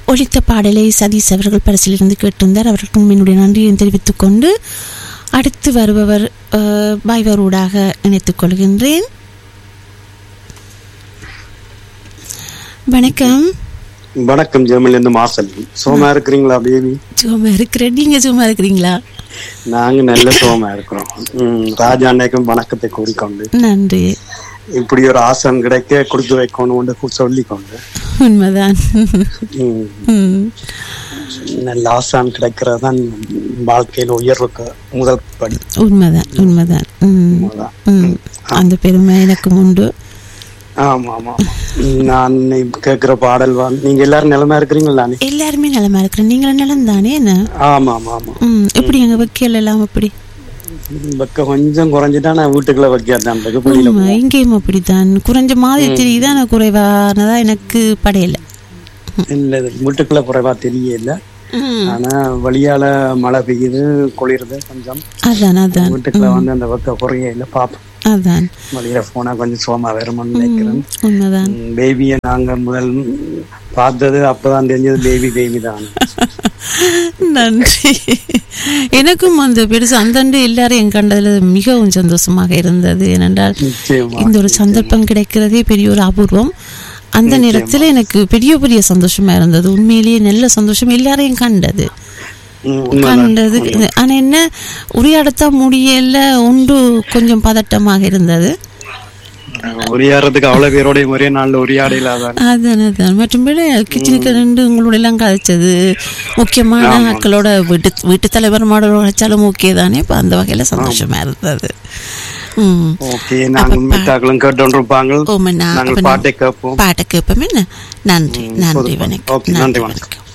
ஒழித்த பாடலை சதீஷ் அவர்கள் பரிசிலிருந்து கேட்டிருந்தார் அவருக்கும் என்னுடைய நன்றியை தெரிவித்துக் கொண்டு அடுத்து வருபவர் அஹ், பாய்வரூடாக இணைத்துக் கொள்கின்றேன் வணக்கம் வணக்கம் ஜெர்மனில இருந்து மாசல் சோமா இருக்கிறீங்களா பேபி சும்மா இருக்கிறேன் நீங்க சும்மா இருக்கிறீங்களா நாங்க நல்ல சோமா இருக்கிறோம் ம், ராஜா அன்னைக்கும் வணக்கத்தை கூறிக்கொண்டு நன்றி இப்படி ஒரு ஆசனம் கிடைக்க கொடுத்து வைக்கணும் சொல்லிக்கொண்டு உண்மைதான் ம், ம், நல்ல ஆசான் கிடைக்கிறது தான் வாழ்க்கையில உயர்வுக்கு முதல் படி உண்மைதான் உண்மைதான் ம், அதான். ம். அந்த பெருமை எனக்கும் உண்டு ஆமா ஆமா ஆமா. நான் கேக்குற பாடல் வந்து நீங்க எல்லாரும் நிலமா இருக்கிறீங்களா நானே எல்லாருமே நலமா இருக்கிறேன் நீங்களும் நலம் தானே என்ன ஆமா ஆமா ஆமா ம் எப்படி எங்க வைக்கல் எல்லாம் எப்படி வெக்க கொஞ்சம் குறைஞ்சிட்டா நான் வீட்டுக்குள்ள வைக்காதான் இருக்கு வெளியில ஆமா, இங்கேயும் அப்படித்தான் குறைஞ்ச மாதிரி தெரியுது ஆனா குறைவானதா எனக்கு படையல இல்ல இது வீட்டுக்குள்ள குறைவா தெரியல ம். ஆனா வழியால மழை பெய்யுது குளிருது கொஞ்சம் அதான் அதான் வீட்டுக்குள்ள வந்து அந்த வெக்க குறைய இல்ல பாப்போம் அதான் வழியில போனா கொஞ்சம் சோமா வருமான்னு நினைக்கிறேன் உண்மைதான் பேபியை நாங்க முதல் பார்த்தது அப்பதான் தெரிஞ்சது பேபி பேபி தான் நன்றி எனக்கும் அந்த பெருசு அந்தண்டு எல்லாரையும் கண்டதுல மிகவும் சந்தோஷமாக இருந்தது ஏனென்றால் நிச்சயமா இந்த ஒரு சந்தர்ப்பம் கிடைக்கிறதே பெரிய ஒரு அபூர்வம் அந்த நேரத்துல எனக்கு பெரிய பெரிய சந்தோஷமா இருந்தது உண்மையிலேயே நல்ல சந்தோஷம் எல்லாரையும் கண்டது ம், உண்மைதான். கண்டது ஆனா என்ன உரையாடத்தான் முடியல ஒன்று கொஞ்சம் பதட்டமாக இருந்தது உரையாடுறதுக்கு அவ்வளவு பேரோடையும் ஒரே நாள்ல உரையாடையில அதான் அதான் அதான் மற்றும்படி கிச்சனுக்கு ரெண்டு உங்களோட எல்லாம் கதைச்சது முக்கியமான ஆட்களோட வீட்டு வீட்டு தலைவர் மாடலோட வச்சாலும் ஓகே தானே இப்போ அந்த வகையில சந்தோஷமா இருந்தது ம் ஓகே நாங்கள் மித்தாக்களும் கேட்டோன்றிருப்பாங்க ஓமண்ணா நாங்கள் பாட்டை கேட்போம் பாட்டை கேட்போம் என்ன நன்றி நன்றி போதும். வணக்கம் ஓகே, நன்றி, வணக்கம்.